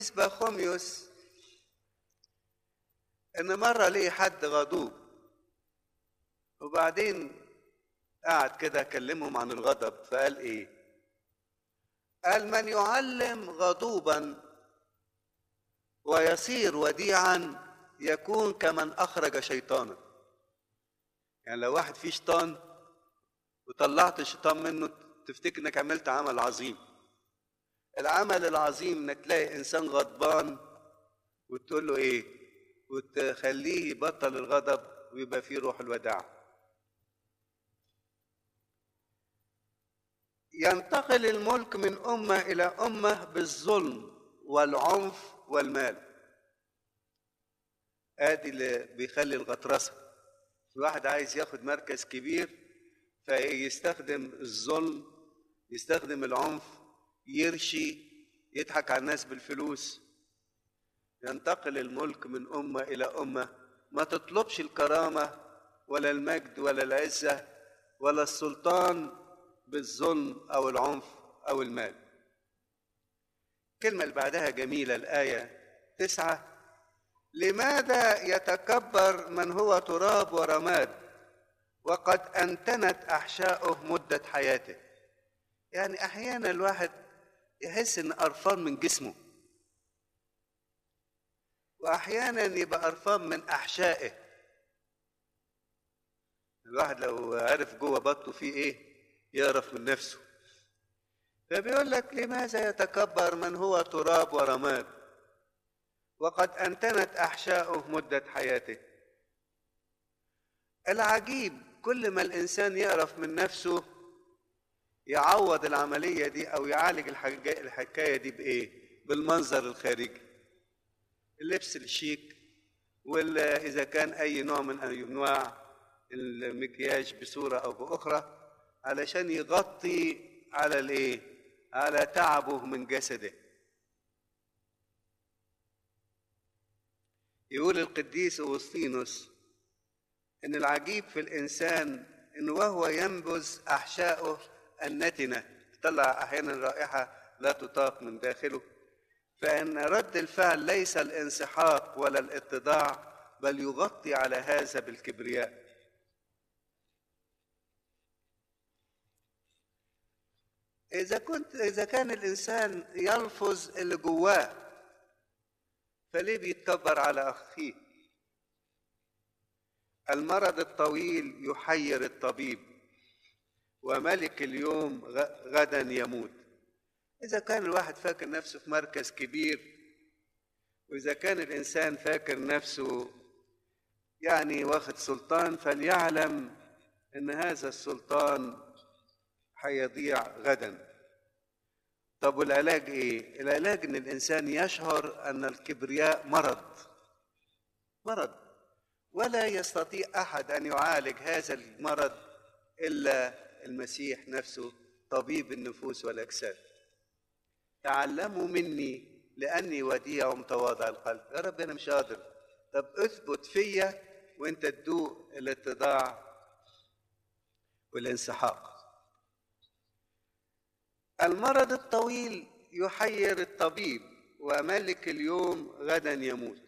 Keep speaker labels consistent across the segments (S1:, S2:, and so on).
S1: بخوميوس ان مره ليه حد غضوب وبعدين قعد كده كلمهم عن الغضب فقال ايه قال من يعلم غضوبا ويصير وديعا يكون كمن اخرج شيطانا يعني لو واحد فيه شيطان وطلعت الشيطان منه تفتكر انك عملت عمل عظيم العمل العظيم انك تلاقي انسان غضبان وتقول له ايه وتخليه يبطل الغضب ويبقى فيه روح الوداع ينتقل الملك من امه الى امه بالظلم والعنف والمال ادي اللي بيخلي الغطرسه في واحد عايز ياخد مركز كبير فيستخدم الظلم يستخدم العنف يرشي يضحك على الناس بالفلوس ينتقل الملك من امه الى امه ما تطلبش الكرامه ولا المجد ولا العزه ولا السلطان بالظلم او العنف او المال الكلمه اللي بعدها جميله الايه تسعه لماذا يتكبر من هو تراب ورماد وقد انتنت احشاؤه مده حياته يعني احيانا الواحد يحس ان قرفان من جسمه واحيانا يبقى قرفان من احشائه الواحد لو عرف جوه بطنه فيه ايه يعرف من نفسه فبيقول لك لماذا يتكبر من هو تراب ورماد وقد انتنت احشاؤه مده حياته العجيب كل ما الانسان يعرف من نفسه يعوض العمليه دي او يعالج الحكايه دي بايه بالمنظر الخارجي اللبس الشيك ولا اذا كان اي نوع من انواع المكياج بصوره او باخرى علشان يغطي على الايه على تعبه من جسده يقول القديس أوسطينوس إن العجيب في الإنسان إنه وهو ينبذ أحشاؤه النتنة تطلع أحيانا رائحة لا تطاق من داخله فإن رد الفعل ليس الانسحاق ولا الاتضاع بل يغطي على هذا بالكبرياء إذا كنت إذا كان الإنسان يلفظ اللي جواه فليه بيتكبر على أخيه؟ المرض الطويل يحير الطبيب وملك اليوم غدا يموت إذا كان الواحد فاكر نفسه في مركز كبير وإذا كان الإنسان فاكر نفسه يعني واخد سلطان فليعلم أن هذا السلطان هيضيع غدا طب والعلاج ايه العلاج ان الانسان يشعر ان الكبرياء مرض مرض ولا يستطيع احد ان يعالج هذا المرض الا المسيح نفسه طبيب النفوس والاجساد تعلموا مني لاني وديع ومتواضع القلب يا رب انا مش قادر طب اثبت فيا وانت تدوق الاتضاع والانسحاق المرض الطويل يحير الطبيب وملك اليوم غدا يموت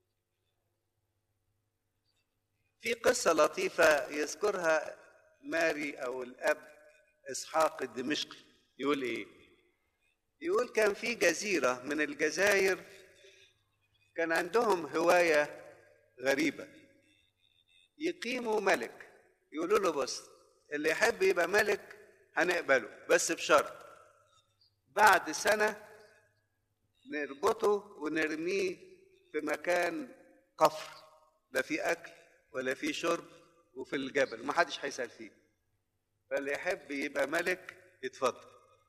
S1: في قصة لطيفة يذكرها ماري أو الأب إسحاق الدمشقي يقول إيه؟ يقول كان في جزيرة من الجزائر كان عندهم هواية غريبة يقيموا ملك يقولوا له بص اللي يحب يبقى ملك هنقبله بس بشرط بعد سنة نربطه ونرميه في مكان قفر لا في أكل ولا في شرب وفي الجبل ما حدش هيسأل فيه فاللي يحب يبقى ملك يتفضل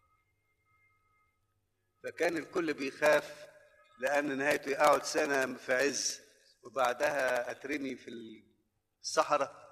S1: فكان الكل بيخاف لأن نهايته يقعد سنة في عز وبعدها أترمي في الصحراء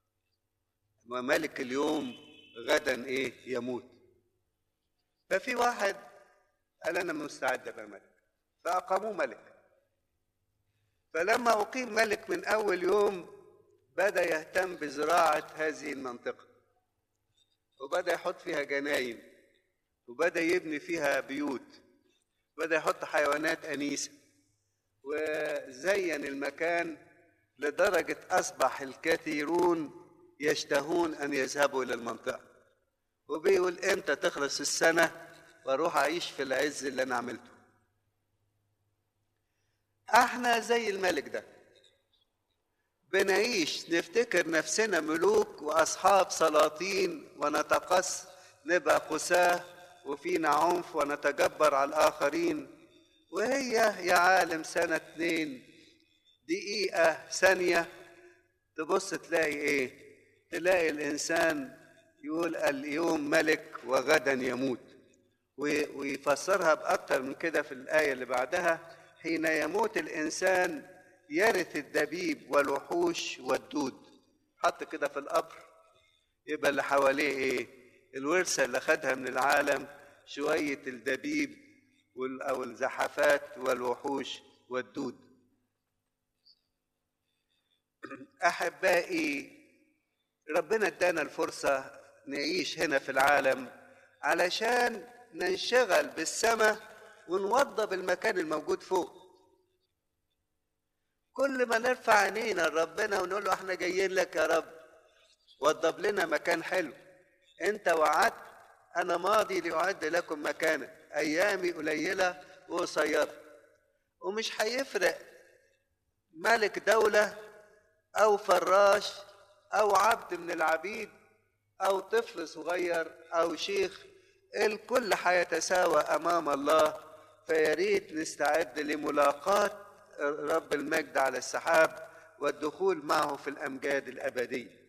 S1: وملك اليوم غدا إيه يموت ففي واحد قال انا مستعد ابقى ملك فاقاموه ملك فلما اقيم ملك من اول يوم بدا يهتم بزراعه هذه المنطقه وبدا يحط فيها جناين وبدا يبني فيها بيوت بدأ يحط حيوانات أنيسة وزين المكان لدرجة أصبح الكثيرون يشتهون أن يذهبوا إلى المنطقة وبيقول إمتى تخلص السنة وأروح أعيش في العز اللي أنا عملته احنا زي الملك ده بنعيش نفتكر نفسنا ملوك واصحاب سلاطين ونتقص نبقى قساه وفينا عنف ونتجبر على الاخرين وهي يا عالم سنه اتنين دقيقه ثانيه تبص تلاقي ايه تلاقي الانسان يقول اليوم ملك وغدا يموت ويفسرها باكتر من كده في الايه اللي بعدها حين يموت الإنسان يرث الدبيب والوحوش والدود حط كده في القبر يبقى اللي حواليه ايه الورثة اللي خدها من العالم شوية الدبيب أو الزحفات والوحوش والدود أحبائي ربنا ادانا الفرصة نعيش هنا في العالم علشان ننشغل بالسماء ونوضب المكان الموجود فوق كل ما نرفع عينينا لربنا ونقول له احنا جايين لك يا رب وضب لنا مكان حلو انت وعدت انا ماضي لاعد لكم مكانا ايامي قليله وقصيره ومش هيفرق ملك دوله او فراش او عبد من العبيد او طفل صغير او شيخ الكل هيتساوى امام الله فيا ريت نستعد لملاقاة رب المجد على السحاب والدخول معه في الأمجاد الأبدية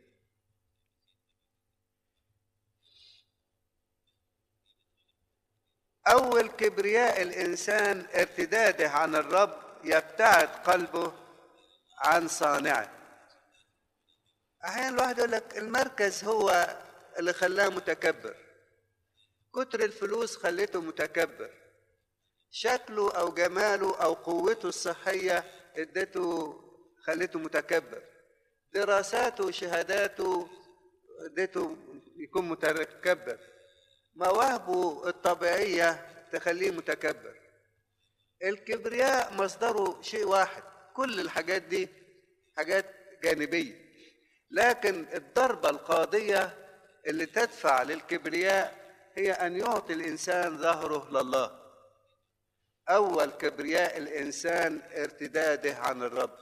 S1: أول كبرياء الإنسان ارتداده عن الرب يبتعد قلبه عن صانعه أحيانا الواحد يقول لك المركز هو اللي خلاه متكبر كتر الفلوس خليته متكبر شكله او جماله او قوته الصحيه ادته خلته متكبر دراساته وشهاداته ادته يكون متكبر مواهبه الطبيعيه تخليه متكبر الكبرياء مصدره شيء واحد كل الحاجات دي حاجات جانبيه لكن الضربه القاضيه اللي تدفع للكبرياء هي ان يعطي الانسان ظهره لله أول كبرياء الإنسان ارتداده عن الرب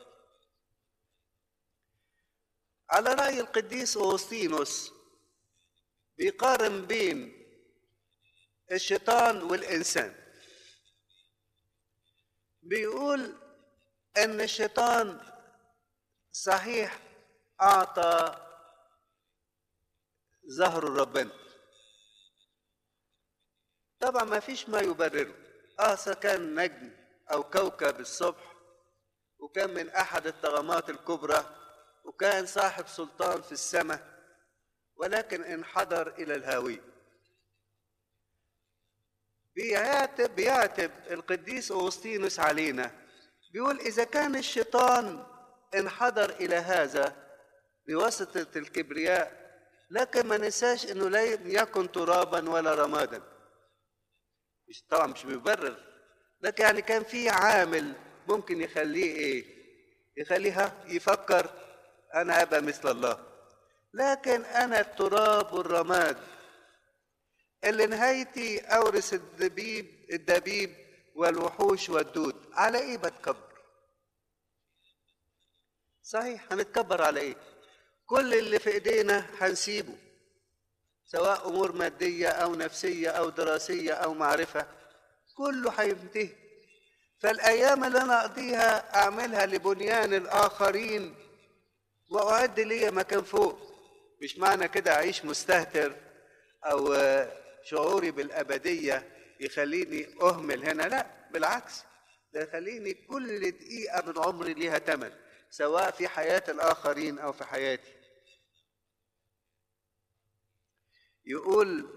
S1: على رأي القديس أوسطينوس بيقارن بين الشيطان والإنسان بيقول أن الشيطان صحيح أعطى ظهر ربنا طبعا ما فيش ما يبرره آسا كان نجم أو كوكب الصبح وكان من أحد الطغمات الكبرى وكان صاحب سلطان في السماء ولكن انحدر إلى الهاوية بيعاتب بيعاتب القديس أوسطينوس علينا بيقول إذا كان الشيطان انحدر إلى هذا بواسطة الكبرياء لكن ما ننساش إنه لا يكن ترابا ولا رمادا مش طبعا مش بيبرر لكن يعني كان في عامل ممكن يخليه ايه يخليها يفكر انا ابقى مثل الله لكن انا التراب والرماد اللي نهايتي اورث الدبيب الدبيب والوحوش والدود على ايه بتكبر صحيح هنتكبر على ايه كل اللي في ايدينا هنسيبه سواء امور ماديه او نفسيه او دراسيه او معرفه كله هينتهي فالايام اللي انا اقضيها اعملها لبنيان الاخرين واعد لي مكان فوق مش معنى كده اعيش مستهتر او شعوري بالابديه يخليني اهمل هنا لا بالعكس ده يخليني كل دقيقه من عمري ليها ثمن سواء في حياه الاخرين او في حياتي يقول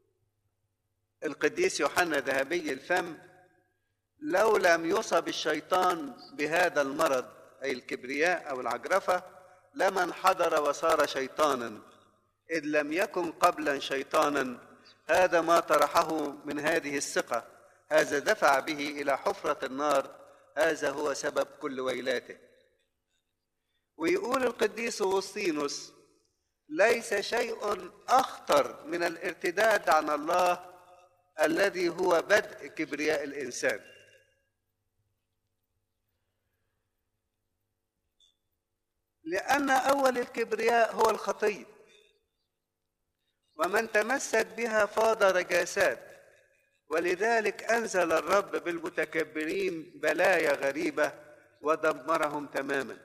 S1: القديس يوحنا ذهبي الفم لو لم يصب الشيطان بهذا المرض أي الكبرياء أو العجرفة لما انحدر وصار شيطانا إذ لم يكن قبلا شيطانا هذا ما طرحه من هذه الثقة هذا دفع به إلى حفرة النار هذا هو سبب كل ويلاته ويقول القديس أغسطينوس ليس شيء أخطر من الارتداد عن الله الذي هو بدء كبرياء الإنسان لأن أول الكبرياء هو الخطية ومن تمسك بها فاض رجاسات ولذلك أنزل الرب بالمتكبرين بلايا غريبة ودمرهم تماما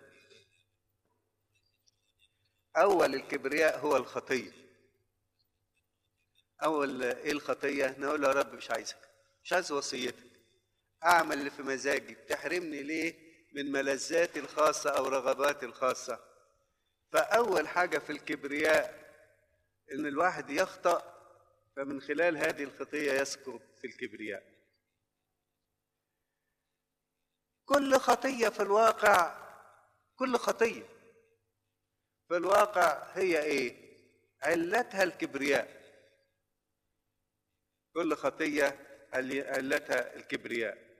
S1: أول الكبرياء هو الخطية أول إيه الخطية نقول له يا رب مش عايزك مش عايز وصيتك أعمل اللي في مزاجي بتحرمني ليه من ملذاتي الخاصة أو رغباتي الخاصة فأول حاجة في الكبرياء إن الواحد يخطأ فمن خلال هذه الخطية يسقط في الكبرياء كل خطية في الواقع كل خطية في الواقع هي ايه علتها الكبرياء كل خطية علتها الكبرياء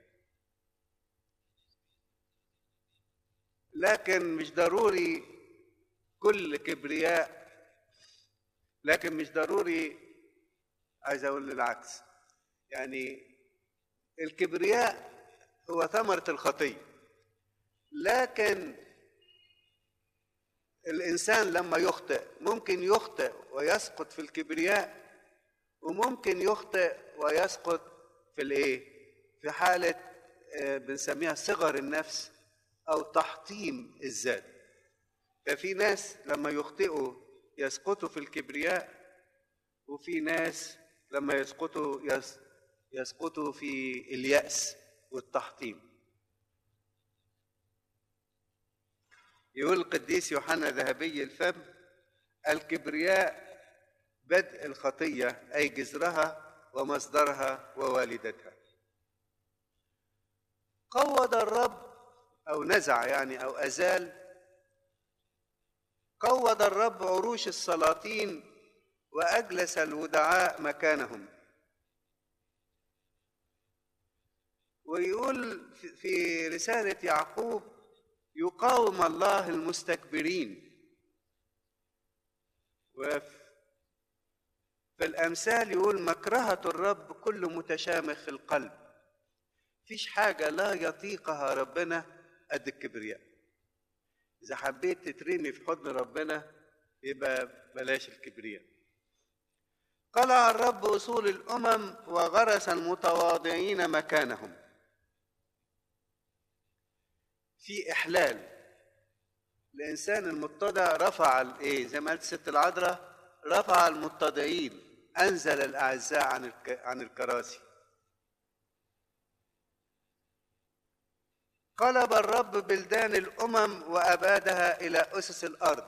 S1: لكن مش ضروري كل كبرياء لكن مش ضروري عايز اقول العكس يعني الكبرياء هو ثمرة الخطية لكن الإنسان لما يخطئ ممكن يخطئ ويسقط في الكبرياء وممكن يخطئ ويسقط في الإيه؟ في حالة بنسميها صغر النفس أو تحطيم الذات ففي ناس لما يخطئوا يسقطوا في الكبرياء وفي ناس لما يسقطوا يسقطوا في اليأس والتحطيم يقول القديس يوحنا ذهبي الفم الكبرياء بدء الخطية أي جذرها ومصدرها ووالدتها قوض الرب أو نزع يعني أو أزال قوض الرب عروش السلاطين وأجلس الودعاء مكانهم ويقول في رسالة يعقوب يقاوم الله المستكبرين وفي الأمثال يقول مكرهة الرب كل متشامخ القلب فيش حاجة لا يطيقها ربنا قد الكبرياء إذا حبيت تترمي في حضن ربنا يبقى بلاش الكبرياء قلع الرب أصول الأمم وغرس المتواضعين مكانهم في إحلال الإنسان المتضع رفع الإيه زي ما قالت الست العذراء رفع المتضعين أنزل الأعزاء عن عن الكراسي قلب الرب بلدان الأمم وأبادها إلى أسس الأرض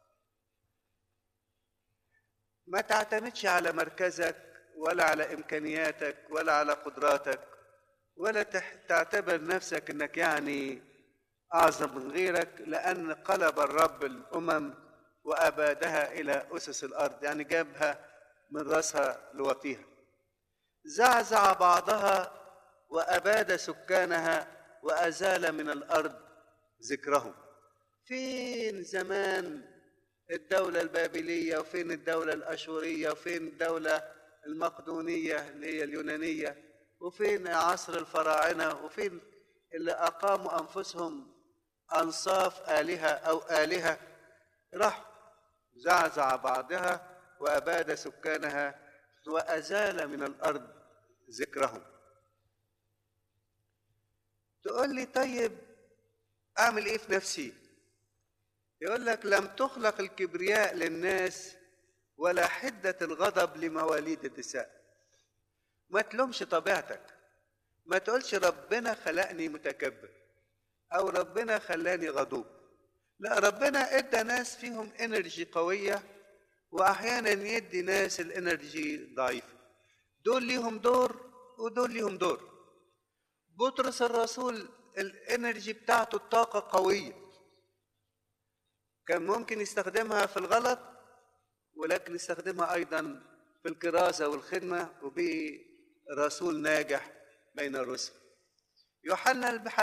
S1: ما تعتمدش على مركزك ولا على إمكانياتك ولا على قدراتك ولا تعتبر نفسك أنك يعني أعظم من غيرك لأن قلب الرب الأمم وأبادها إلى أسس الأرض يعني جابها من رأسها لوطيها زعزع بعضها وأباد سكانها وأزال من الأرض ذكرهم فين زمان الدولة البابلية وفين الدولة الأشورية وفين الدولة المقدونية اللي هي اليونانية وفين عصر الفراعنة وفين اللي أقاموا أنفسهم أنصاف آلهة أو آلهة راح زعزع بعضها وأباد سكانها وأزال من الأرض ذكرهم تقول لي طيب أعمل إيه في نفسي يقول لك لم تخلق الكبرياء للناس ولا حدة الغضب لمواليد النساء ما تلومش طبيعتك ما تقولش ربنا خلقني متكبر او ربنا خلاني غضوب لا ربنا ادى ناس فيهم انرجي قويه واحيانا يدي ناس الانرجي ضعيفه دول ليهم دور ودول ليهم دور بطرس الرسول الانرجي بتاعته الطاقه قويه كان ممكن يستخدمها في الغلط ولكن يستخدمها ايضا في الكرازه والخدمه وبرسول ناجح بين الرسل يوحنا